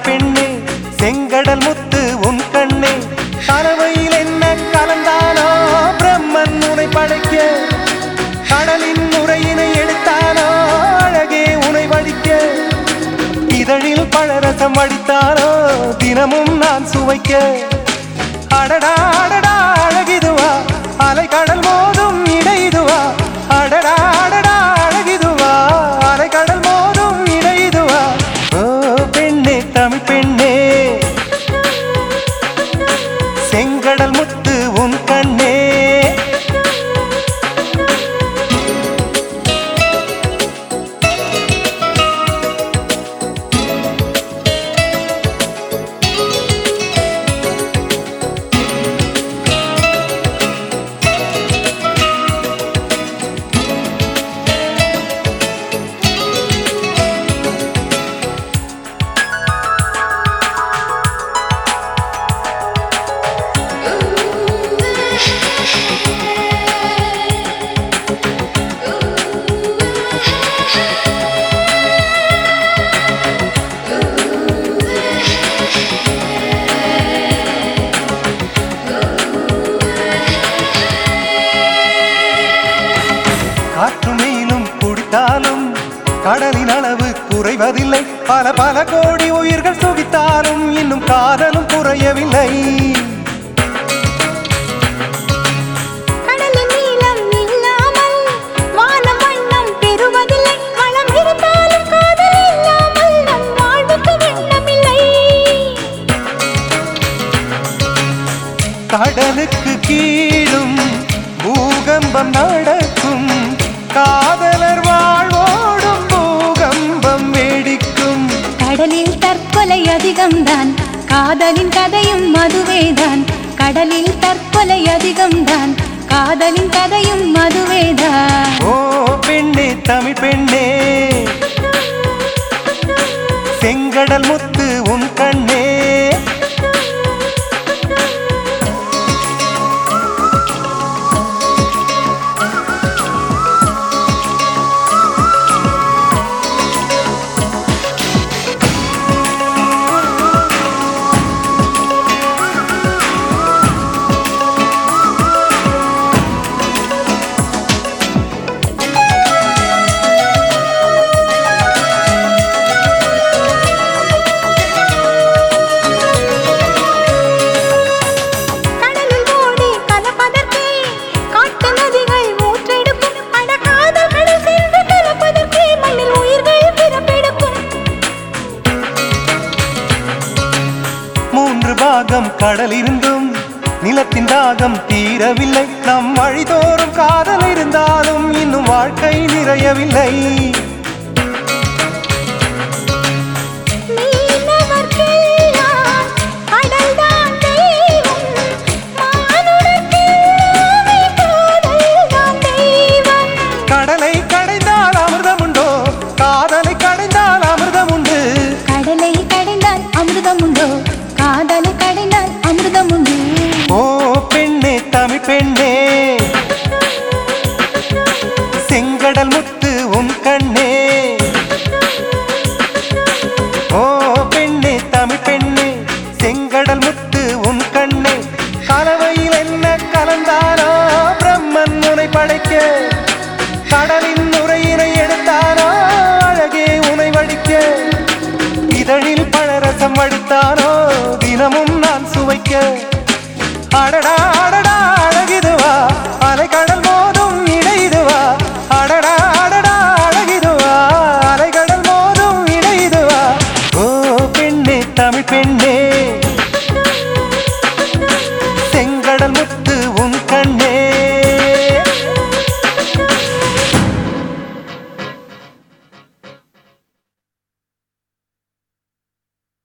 பெண்ணே செங்கடல் முத்து உன் கண்ணே கலவையில் என்ன கலந்தானோ பிரம்மன் உனை படைக்க கடலின் முறையினை எடுத்தானோ அழகே உனை வடிக்க இதழில் பழரசம் வடித்தானோ தினமும் நான் சுவைக்க அடடா அடடா அழகிதுவா அலை கடல் மோதும் இடைதுவா அடடா அடடா அழகிதுவா அலை கடல் மோதும் இடைதுவா ஓ பெண்ணே தமிழ் பெண்ணே செங்கடல் முத்து உன் கண்ணே காற்றும் வெயிலும் குடித்தாலும் கடலின் அளவு குறைவதில்லை பல பல கோடி உயிர்கள் சுகித்தாலும் இன்னும் காதலும் குறையவில்லை கடலின் நீளம் இல்லாமல் வானம் வண்ணம் பெறுவதில்லை வளம் இருந்தாலும் காதல் இல்லாமல் நம் வாழ்வுக்கு வண்ணமில்லை கடலுக்கு கீழும் பூகம்பம் நடக்கும் காதலர் வாழ்வோடும் பூகம்பம் வேடிக்கும் கடலில் தற்கொலை அதிகம்தான் காதலின் கதையும் மதுவேதான் கடலில் தற்கொலை அதிகம்தான் காதலின் கதையும் மதுவேதான் ஓ பெண்ணே தமிழ் பெண்ணே செங்கடல் முத்து உன் கண்ணே கடலில் ஓடி கலப்பதற்கே காட்டு நதிகள் ஊற்றெடுக்கும் அட காதல் கடல் சென்று கலப்பதற்கே மண்ணில் உயிர்கள் பிறப்பெடுக்கும் மூன்று பாகம் கடல் இருந்தும் நிலத்தின் தாகம் தீரவில்லை நம் வழிதோறும் காதல் இருந்தாலும் இன்னும் வாழ்க்கை நிறையவில்லை மீனவர்க்கெல்லாம் கடல்தான் தெய்வம் மானுடர்க்கெல்லாமே காதல்தான் தெய்வம் கடலை கடைந்தால் அமிர்தம் உண்டோ காதலை கடைந்தால் அமிர்தம் உண்டு கடலை கடைந்தால் அமிர்தம் உண்டோ காதலை கடைந்தால் அமிர்தம் உண்டு ஓ பெண்ணே தமிழ் பெண்ணே செங்கடல் முத்து உன் கண்ணே ஓ பெண்ணே தமிழ் பெண்ணே செங்கடல் முத்து உன் கண்ணே கலவையில் என்ன கலந்தானோ பிரம்மன் உனை படைக்க கடலின் நுரையினை எடுத்தானோ அழகே உனை வடிக்க இதழில் பழரசம் வடித்தானோ தினமும் நான் சுவைக்க அடடா அடடா அழகிதுவா அலை கடல் மோதும் இடைதுவா அடடா அடடா அழகிதுவா அலை கடல் மோதும் இடைதுவா ஓ பெண்ணே தமிழ் பெண்ணே